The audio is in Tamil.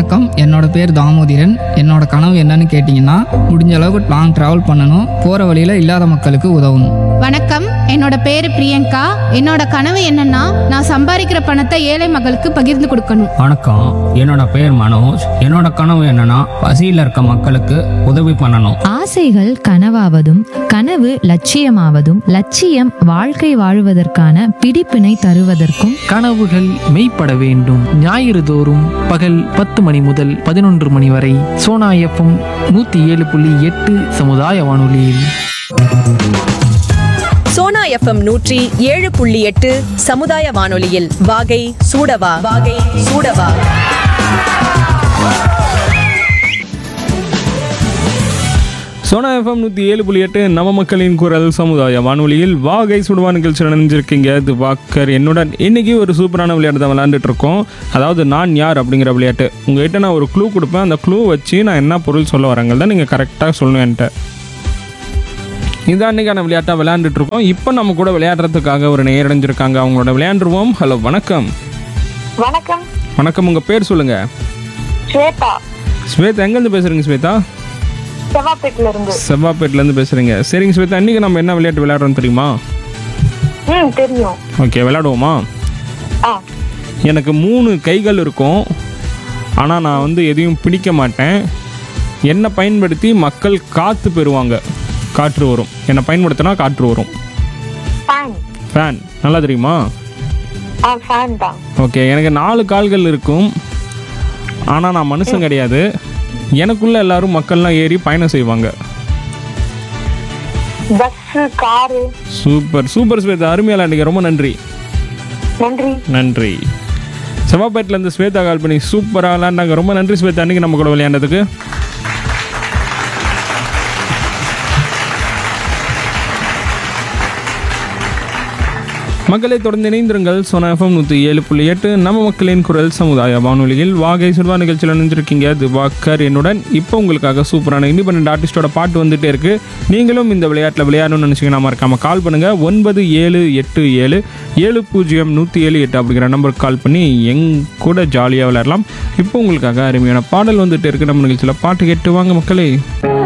வணக்கம் என்னோட பேர் தாமோதிரன் என்னோட கனவு என்னன்னு கேட்டிங்கன்னா முடிஞ்ச அளவுக்கு லாங் ட்ராவல் பண்ணணும் போகிற வழியில் இல்லாத மக்களுக்கு உதவணும் வணக்கம் என்னோட பேரு பிரியங்கா என்னோட கனவு என்னன்னா நான் சம்பாதிக்கிற பணத்தை ஏழை மக்களுக்கு பகிர்ந்து கொடுக்கணும் வணக்கம் என்னோட பேர் மனோஜ் என்னோட கனவு என்னன்னா பசியில் இருக்க மக்களுக்கு உதவி பண்ணணும் ஆசைகள் கனவாவதும் கனவு லட்சியமாவதும் லட்சியம் வாழ்க்கை வாழுவதற்கான பிடிப்பினை தருவதற்கும் கனவுகள் மெய்ப்பட வேண்டும் ஞாயிறு தோறும் பகல் பத்து மணி முதல் பதினொன்று மணி வரை சோனா எஃப்எம் நூற்றி ஏழு புள்ளி எட்டு சமுதாய வானொலியில் சோனா எஃப்எம் நூற்றி ஏழு புள்ளி எட்டு சமுதாய வானொலியில் வாகை சூடவா வாகை சூடவா சோனா எஃப்எம் நூற்றி ஏழு புள்ளி எட்டு நவ மக்களின் குரல் சமுதாய வானொலியில் வாகை சுடுவா நிகழ்ச்சி நினைஞ்சிருக்கீங்க இது வாக்கர் என்னுடன் இன்னைக்கு ஒரு சூப்பரான விளையாட்டு தான் விளையாண்டுட்டு இருக்கோம் அதாவது நான் யார் அப்படிங்கிற விளையாட்டு உங்ககிட்ட நான் ஒரு க்ளூ கொடுப்பேன் அந்த க்ளூ வச்சு நான் என்ன பொருள் சொல்ல வரேங்க தான் நீங்கள் கரெக்டாக சொல்லணும் என்கிட்ட இதான் அன்னைக்கான விளையாட்டாக விளையாண்டுட்டு இருக்கோம் இப்போ நம்ம கூட விளையாடுறதுக்காக ஒரு நேரடைஞ்சிருக்காங்க அவங்களோட விளையாண்டுருவோம் ஹலோ வணக்கம் வணக்கம் வணக்கம் உங்கள் பேர் சொல்லுங்கள் ஸ்வேதா ஸ்வேதா எங்கேருந்து பேசுகிறீங்க ஸ்வேதா செவ்வாப்பேட்டில இருந்து செவ்வாப்பேட்டிலேருந்து பேசுகிறீங்க சரிங்க ஸ்வேதா இன்றைக்கி நம்ம என்ன விளையாட்டு விளையாடுறோம் தெரியுமா ம் தெரியும் ஓகே விளையாடுவோமா ஆ எனக்கு மூணு கைகள் இருக்கும் ஆனால் நான் வந்து எதையும் பிடிக்க மாட்டேன் என்னை பயன்படுத்தி மக்கள் காற்று பெறுவாங்க காற்று வரும் என்னை பயன்படுத்தினா காற்று வரும் ஃபேன் ஃபேன் நல்லா தெரியுமா ஆ ஃபேன் தான் ஓகே எனக்கு நாலு கால்கள் இருக்கும் ஆனால் நான் மனுஷன் கிடையாது எனக்குள்ள எல்லாரும் மக்கள்லாம் ஏறி பயணம் செய்வாங்க bus car super super Shweta அருமையாக விளையாண்டுங்க ரொம்ப நன்றி நன்றி நன்றி செவ்வாப்பேட்டிலேருந்து ஸ்வேதா கால் பண்ணி சூப்பராக விளையாண்டாங்க ரொம்ப நன்றி ஸ்வேதா அன்றைக்கி நம்ம கூட விளையாண்டதுக்கு மக்களை தொடர்ந்து இணைந்திருங்கள் சோனா எஃப்எம் நூற்றி ஏழு புள்ளி எட்டு நம்ம மக்களின் குரல் சமுதாய வானொலியில் வாகை சுடுவா நிகழ்ச்சியில் நினைஞ்சிருக்கீங்க திவாகர் என்னுடன் இப்போ உங்களுக்காக சூப்பரான இண்டிபெண்ட் ஆர்டிஸ்டோட பாட்டு வந்துட்டே இருக்கு நீங்களும் இந்த விளையாட்டில் விளையாடணும்னு நினச்சிங்கன்னா மறக்காம கால் பண்ணுங்க ஒன்பது ஏழு எட்டு ஏழு ஏழு பூஜ்ஜியம் நூற்றி ஏழு எட்டு அப்படிங்கிற நம்பருக்கு கால் பண்ணி எங் கூட ஜாலியாக விளையாடலாம் இப்போ உங்களுக்காக அருமையான பாடல் வந்துட்டு இருக்கு நம்ம நிகழ்ச்சியில் பாட்டு கேட்டு வாங்க மக்களே